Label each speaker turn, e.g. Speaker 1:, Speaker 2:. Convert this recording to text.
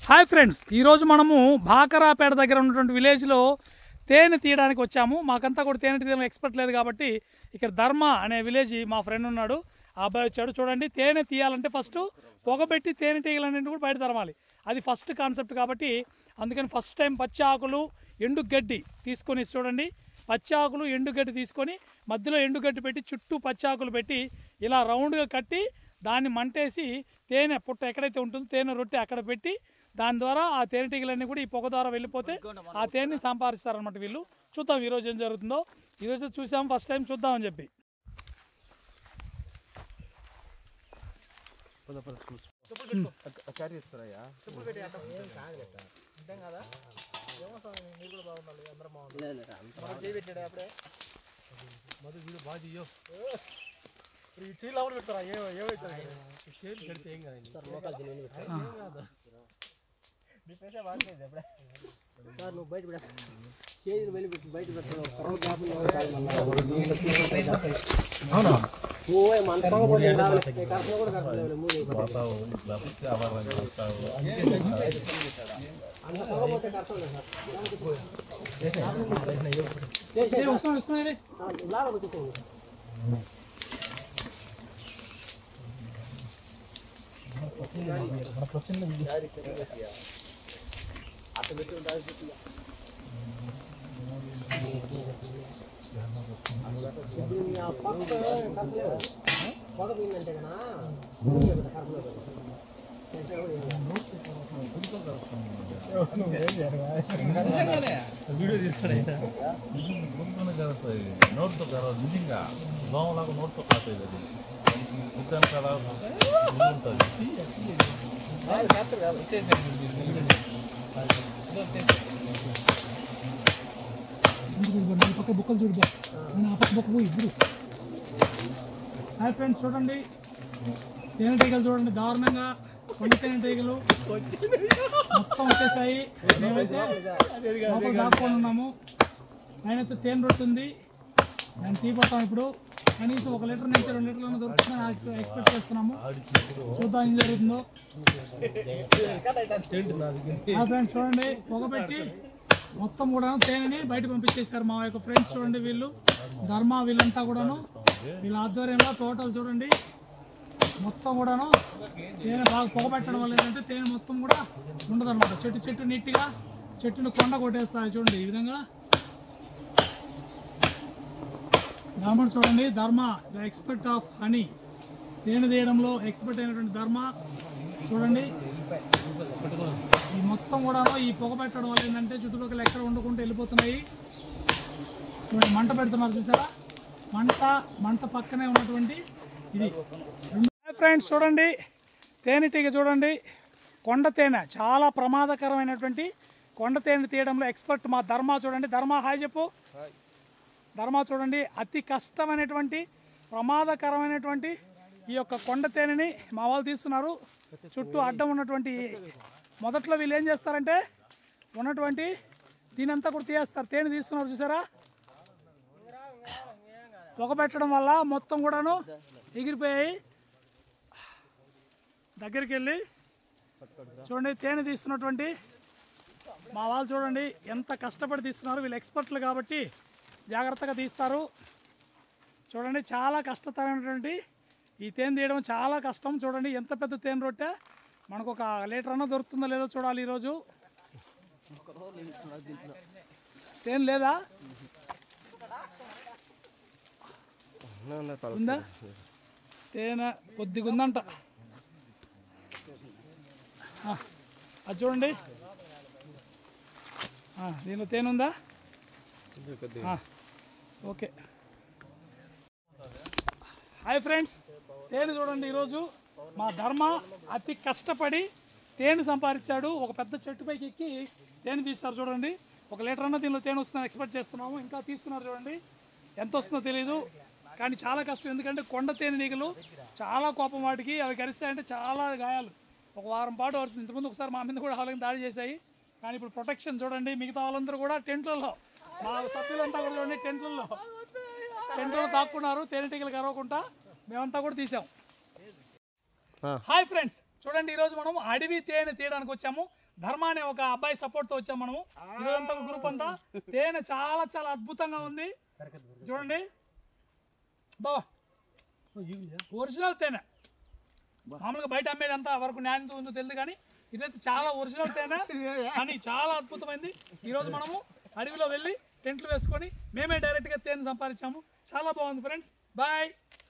Speaker 1: hi friends ఈరోజు మనము బాకరాపేట దగ్గర ఉన్నటువంటి విలేజ్లో తేనె తీయడానికి వచ్చాము మాకంతా కూడా తేనె తీయడం ఎక్స్పర్ట్ లేదు కాబట్టి ఇక్కడ ధర్మ అనే విలేజ్ మా ఫ్రెండ్ ఉన్నాడు ఆ అబ్బాయి వచ్చాడు చూడండి తేనె తీయాలంటే ఫస్ట్ పొగబెట్టి తేనె తీగలన్నింటి కూడా బయట తరమాలి అది ఫస్ట్ కాన్సెప్ట్ కాబట్టి అందుకని ఫస్ట్ టైం పచ్చి ఆకులు ఎండు గడ్డి తీసుకొని చూడండి పచ్చి ఆకులు ఎండు గడ్డి తీసుకొని మధ్యలో ఎండు గడ్డి పెట్టి చుట్టూ పచ్చి ఆకులు పెట్టి ఇలా రౌండ్గా కట్టి దాన్ని మంటేసి తేనె పుట్ట ఎక్కడైతే ఉంటుందో తేనె రొట్టె అక్కడ పెట్టి దాని ద్వారా ఆ తేనెటీగలన్నీ కూడా ఈ పొగ ద్వారా వెళ్ళిపోతే ఆ తేనెని సంపాదిస్తారనమాట వీళ్ళు చూద్దాం ఈరోజు ఏం జరుగుతుందో ఈరోజు చూసాం ఫస్ట్ టైం చూద్దామని చెప్పి
Speaker 2: క్యారీ చేస్తారయ్యా ఈ చీల అవును పెడతారా ఏమైతే చేతి కడితే ఏం కాదు మీ పేసే బాగుంది ఎప్పుడే
Speaker 3: సార్ నువ్వు బయట పెట్ట చేతులు వెళ్ళి పెట్టి బయట పెట్టడం ఓయ్ మన పొగపోతే రావాలి కరెక్ట్ కూడా కరెక్ట్ మూడు అంత పొగపోతే కష్టం లేదు సార్
Speaker 1: వస్తున్నాయి వస్తున్నాయి
Speaker 3: లాగా కూర్చోండి ఇప్పుడు ఈ ఆ పక్క కసలేదు పొగ పోయిందంటే కన్నా
Speaker 2: వీడియో తీస్తాడు
Speaker 4: నోట్తో కలవదు నిజంగా దోమలాగా నోట్తో కాసేది అది ఇద్దరు కదా ఉంటుంది
Speaker 1: పక్క బుక్కలు చూడు బా నేను ఆ పక్క బుక్క పోయి ఇప్పుడు హాయ్ ఫ్రెండ్స్ చూడండి తేనెటీగలు చూడండి దారుణంగా కొన్ని తేనెటీగలు మొత్తం వచ్చేసాయి మేమైతే లోపల దాక్కొని ఉన్నాము నేనైతే తేనె రొట్టె ఉంది నేను తీపోతాం ఇప్పుడు కనీసం ఒక లీటర్ నుంచి రెండు లీటర్లను దొరుకుతుందని ఎక్స్పెక్ట్ చేస్తున్నాము చూద్దాం ఏం జరుగుతుందో ఆ ఫ్రెండ్స్ చూడండి పొగ పెట్టి మొత్తం కూడా తేనెని బయట పంపించేశారు మా యొక్క ఫ్రెండ్స్ చూడండి వీళ్ళు ధర్మ వీళ్ళంతా కూడాను వీళ్ళ ఆధ్వర్యంలో టోటల్ చూడండి మొత్తం కూడాను తేనె బాగా పొగ పెట్టడం వల్ల ఏంటంటే తేనె మొత్తం కూడా ఉండదన్నమాట చెట్టు చెట్టు నీట్గా చెట్టును కొండ కొట్టేస్తాయి చూడండి ఈ విధంగా ధర్మ చూడండి ధర్మ ద ఎక్స్పర్ట్ ఆఫ్ హనీ తేనె తీయడంలో ఎక్స్పర్ట్ అయినటువంటి ధర్మ చూడండి ఈ మొత్తం కూడా ఈ పొగ పెట్టడం వల్ల ఏంటంటే చుట్టుపక్కల ఎక్కడ ఉండకుండా వెళ్ళిపోతున్నాయి చూడండి మంట పెడుతున్నారు చూసారా మంట మంట పక్కనే ఉన్నటువంటి ఇది ఫ్రెండ్స్ చూడండి తేనెటీగ చూడండి కొండ తేనె చాలా ప్రమాదకరమైనటువంటి కొండ తేనె తీయడంలో ఎక్స్పర్ట్ మా ధర్మ చూడండి ధర్మ హాయ్ చెప్పు ధర్మ చూడండి అతి కష్టమైనటువంటి ప్రమాదకరమైనటువంటి ఈ యొక్క కొండ తేనెని మా వాళ్ళు తీస్తున్నారు చుట్టూ అడ్డం ఉన్నటువంటి మొదట్లో వీళ్ళు ఏం చేస్తారంటే ఉన్నటువంటి దీనంతా కూడా తీయేస్తారు తేనె తీస్తున్నారు చూసారా పొగ పెట్టడం వల్ల మొత్తం కూడాను ఎగిరిపోయాయి దగ్గరికి వెళ్ళి చూడండి తేనె తీస్తున్నటువంటి మా వాళ్ళు చూడండి ఎంత కష్టపడి తీస్తున్నారు వీళ్ళు ఎక్స్పర్ట్లు కాబట్టి జాగ్రత్తగా తీస్తారు చూడండి చాలా కష్టతరమైనటువంటి ఈ తేనె తీయడం చాలా కష్టం చూడండి ఎంత పెద్ద తేనె రొట్టె మనకు ఒక లీటర్ అన్న దొరుకుతుందో లేదో చూడాలి ఈరోజు తేనె లేదా ఉందా తేనె కొద్దిగా ఉందంట ఆ, అది చూడండి ఆ, దీనిలో తేనె ఉందా ఆ, ఓకే హాయ్ ఫ్రెండ్స్ తేనె చూడండి ఈరోజు మా ధర్మ అతి కష్టపడి తేనె సంపాదించాడు ఒక పెద్ద చెట్టు పైకి ఎక్కి తేనె తీస్తారు చూడండి ఒక లీటర్ అన్న దీనిలో తేనె వస్తుందని ఎక్స్పెక్ట్ చేస్తున్నాము ఇంకా తీస్తున్నారు చూడండి ఎంత వస్తుందో తెలియదు కానీ చాలా కష్టం ఎందుకంటే కొండ తేనె నీగలు చాలా కోపం వాటికి అవి కరిస్తాయంటే చాలా గాయాలు ఒక వారం పాటు అవుతుంది ఇంతకుముందు ఒకసారి మా మీద కూడా వాళ్ళకి దాడి చేశాయి కానీ ఇప్పుడు ప్రొటెక్షన్ చూడండి మిగతా వాళ్ళందరూ కూడా టెంట్లలో మా సభ్యులంతా కూడా చూడండి టెంట్లలో టెంట్లో దాక్కున్నారు తేనెటీగలు కరవకుండా మేమంతా కూడా తీసాం హాయ్ ఫ్రెండ్స్ చూడండి ఈరోజు మనం అడవి తేనె తీయడానికి వచ్చాము ధర్మ అనే ఒక అబ్బాయి సపోర్ట్తో వచ్చాము మనము ఇదంతా గ్రూప్ అంతా తేనె చాలా చాలా అద్భుతంగా ఉంది చూడండి బావా ఒరిజినల్ తేనె మామూలుగా బయట అమ్మేది అంతా వరకు నాణ్యత ఉందో తెలియదు కానీ ఇదైతే చాలా ఒరిజినల్ తేనె కానీ చాలా అద్భుతమైంది ఈరోజు మనము అడవిలో వెళ్ళి టెంట్లు వేసుకొని మేమే డైరెక్ట్గా తేనె సంపాదించాము చాలా బాగుంది ఫ్రెండ్స్ బాయ్